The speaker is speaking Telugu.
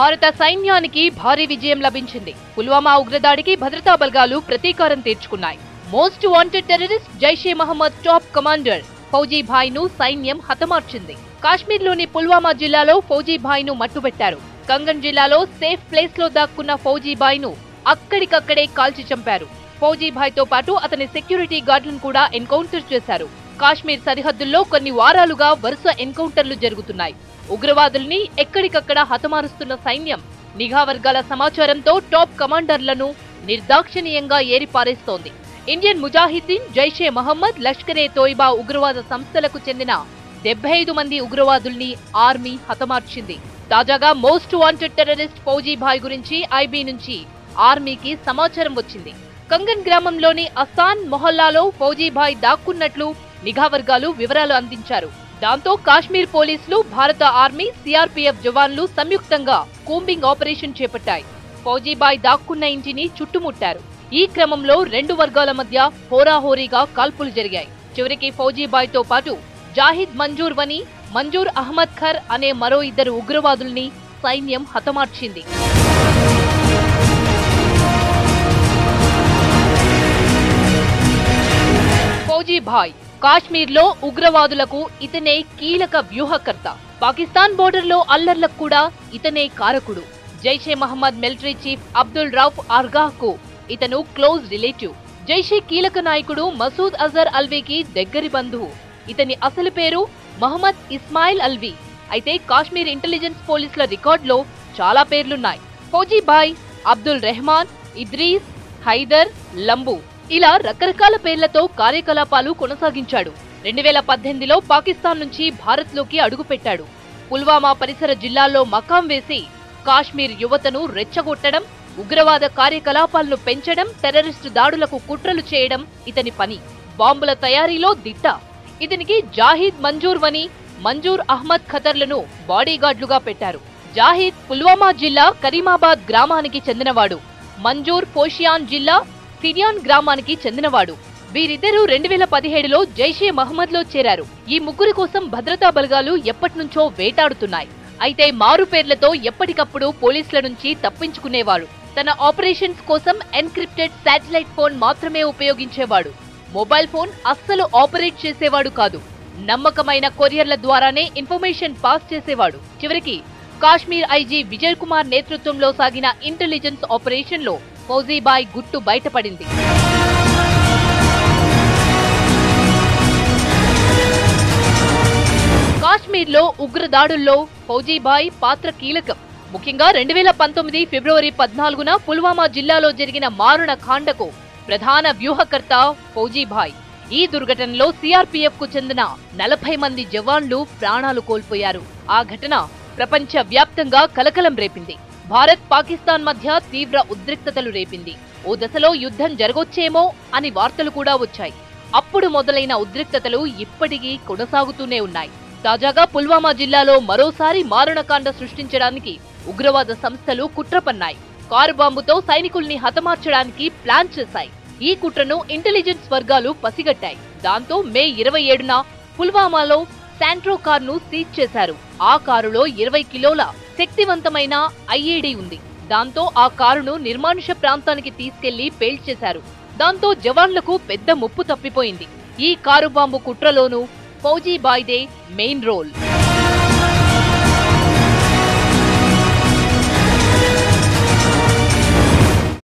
భారత సైన్యానికి భారీ విజయం లభించింది పుల్వామా ఉగ్రదాడికి భద్రతా బలగాలు ప్రతీకారం తీర్చుకున్నాయి most wanted terrorist Jaishe Mohammed top commander Faujibhai ను సైన్యం హతమార్చింది కాశ్మీర్లోని పుల్వామా జిల్లాలో ఫౌజీభాయ్ ను మట్టుబెట్టారు కంగన్ జిల్లాలో సేఫ్ ప్లేస్ లో దాక్కున్న ఫౌజీభాయ్ ను అక్కడికక్కడే కాల్చి చంపారు ఫౌజీభాయ్ తో పాటు అతని సెక్యూరిటీ గార్డులను కూడా ఎన్కౌంటర్ చేశారు కాశ్మీర్ సరిహద్దుల్లో కొన్ని వారాలుగా వరుస ఎన్కౌంటర్లు జరుగుతున్నాయి ఉగ్రవాదుల్ని ఎక్కడికక్కడ హతమారుస్తున్న సైన్యం నిఘా వర్గాల సమాచారంతో టాప్ కమాండర్లను నిర్దాక్షిణీయంగా ఏరిపారేస్తోంది ఇండియన్ ముజాహిద్దీన్ జైషే మహమ్మద్ లష్కరే తోయిబా ఉగ్రవాద సంస్థలకు చెందిన డెబ్బై ఐదు మంది ఉగ్రవాదుల్ని ఆర్మీ హతమార్చింది తాజాగా మోస్ట్ వాంటెడ్ టెర్రరిస్ట్ ఫౌజీభాయ్ గురించి ఐబీ నుంచి ఆర్మీకి సమాచారం వచ్చింది కంగన్ గ్రామంలోని అసాన్ మొహల్లాలో ఫౌజీభాయ్ దాక్కున్నట్లు నిఘా వర్గాలు వివరాలు అందించారు దాంతో కాశ్మీర్ పోలీసులు భారత ఆర్మీ సిఆర్పీఎఫ్ జవాన్లు సంయుక్తంగా కూంబింగ్ ఆపరేషన్ చేపట్టాయి ఫౌజీబాయ్ దాక్కున్న ఇంటిని చుట్టుముట్టారు ఈ క్రమంలో రెండు వర్గాల మధ్య హోరాహోరీగా కాల్పులు జరిగాయి చివరికి ఫౌజీబాయ్ తో పాటు జాహిద్ మంజూర్ వని మంజూర్ అహ్మద్ ఖర్ అనే మరో ఇద్దరు ఉగ్రవాదుల్ని సైన్యం హతమార్చింది ఫౌజీభాయ్ కాశ్మీర్లో ఉగ్రవాదులకు ఇతనే కీలక వ్యూహకర్త పాకిస్తాన్ బోర్డర్లో అల్లర్లకు కూడా ఇతనే కారకుడు జైషే మహమ్మద్ మిలిటరీ చీఫ్ అబ్దుల్ రౌఫ్ అర్గాహ్ కు ఇతను క్లోజ్ రిలేటివ్ జైషే కీలక నాయకుడు మసూద్ అజర్ అల్వీకి దగ్గరి బంధువు ఇతని అసలు పేరు మహమ్మద్ ఇస్మాయిల్ అల్వీ అయితే కాశ్మీర్ ఇంటెలిజెన్స్ పోలీసుల రికార్డులో చాలా పేర్లున్నాయి ఫౌజీభాయ్ అబ్దుల్ రెహమాన్ ఇద్రీస్ హైదర్ లంబు ఇలా రకరకాల పేర్లతో కార్యకలాపాలు కొనసాగించాడు రెండు వేల పద్దెనిమిదిలో పాకిస్తాన్ నుంచి భారత్లోకి అడుగుపెట్టాడు పుల్వామా పరిసర జిల్లాల్లో మకాం వేసి కాశ్మీర్ యువతను రెచ్చగొట్టడం ఉగ్రవాద కార్యకలాపాలను పెంచడం టెర్రరిస్టు దాడులకు కుట్రలు చేయడం ఇతని పని బాంబుల తయారీలో దిట్ట ఇతనికి జాహిద్ మంజూర్ వని మంజూర్ అహ్మద్ ఖతర్లను బాడీగార్డులుగా పెట్టారు జాహిద్ పుల్వామా జిల్లా కరీమాబాద్ గ్రామానికి చెందినవాడు మంజూర్ పోషియాన్ జిల్లా సిరియాన్ గ్రామానికి చెందినవాడు వీరిద్దరూ రెండు వేల పదిహేడులో జైషే మహమ్మద్ లో చేరారు ఈ ముగ్గురి కోసం భద్రతా బలగాలు ఎప్పటినుంచో వేటాడుతున్నాయి అయితే మారు పేర్లతో ఎప్పటికప్పుడు పోలీసుల నుంచి తప్పించుకునేవాడు తన ఆపరేషన్స్ కోసం ఎన్క్రిప్టెడ్ శాటిలైట్ ఫోన్ మాత్రమే ఉపయోగించేవాడు మొబైల్ ఫోన్ అస్సలు ఆపరేట్ చేసేవాడు కాదు నమ్మకమైన కొరియర్ల ద్వారానే ఇన్ఫర్మేషన్ పాస్ చేసేవాడు చివరికి కాశ్మీర్ ఐజీ విజయ్ కుమార్ నేతృత్వంలో సాగిన ఇంటెలిజెన్స్ ఆపరేషన్ లో ఫౌజీబాయ్ గుట్టు బయటపడింది కాశ్మీర్ లో ఉగ్రదాడుల్లో ఫౌజీబాయ్ పాత్ర కీలకం ముఖ్యంగా రెండు వేల పంతొమ్మిది ఫిబ్రవరి పద్నాలుగున పుల్వామా జిల్లాలో జరిగిన మారుణ కాండకు ప్రధాన వ్యూహకర్త ఫౌజీభాయ్ ఈ దుర్ఘటనలో సిఆర్పీఎఫ్ కు చెందిన నలభై మంది జవాన్లు ప్రాణాలు కోల్పోయారు ఆ ఘటన ప్రపంచ వ్యాప్తంగా కలకలం రేపింది భారత్ పాకిస్తాన్ మధ్య తీవ్ర ఉద్రిక్తతలు రేపింది ఓ దశలో యుద్ధం జరగొచ్చేమో అని వార్తలు కూడా వచ్చాయి అప్పుడు మొదలైన ఉద్రిక్తతలు ఇప్పటికీ కొనసాగుతూనే ఉన్నాయి తాజాగా పుల్వామా జిల్లాలో మరోసారి మారణకాండ సృష్టించడానికి ఉగ్రవాద సంస్థలు కుట్ర పన్నాయి కారు బాంబుతో సైనికుల్ని హతమార్చడానికి ప్లాన్ చేశాయి ఈ కుట్రను ఇంటెలిజెన్స్ వర్గాలు పసిగట్టాయి దాంతో మే ఇరవై ఏడున పుల్వామాలో శాంట్రో కారును సీజ్ చేశారు ఆ కారులో ఇరవై కిలోల శక్తివంతమైన ఐఈడీ ఉంది దాంతో ఆ కారును నిర్మానుష ప్రాంతానికి తీసుకెళ్లి పేల్చేశారు దాంతో జవాన్లకు పెద్ద ముప్పు తప్పిపోయింది ఈ కారు బాంబు కుట్రలోనూ ఫౌజీ బాయ్దే మెయిన్ రోల్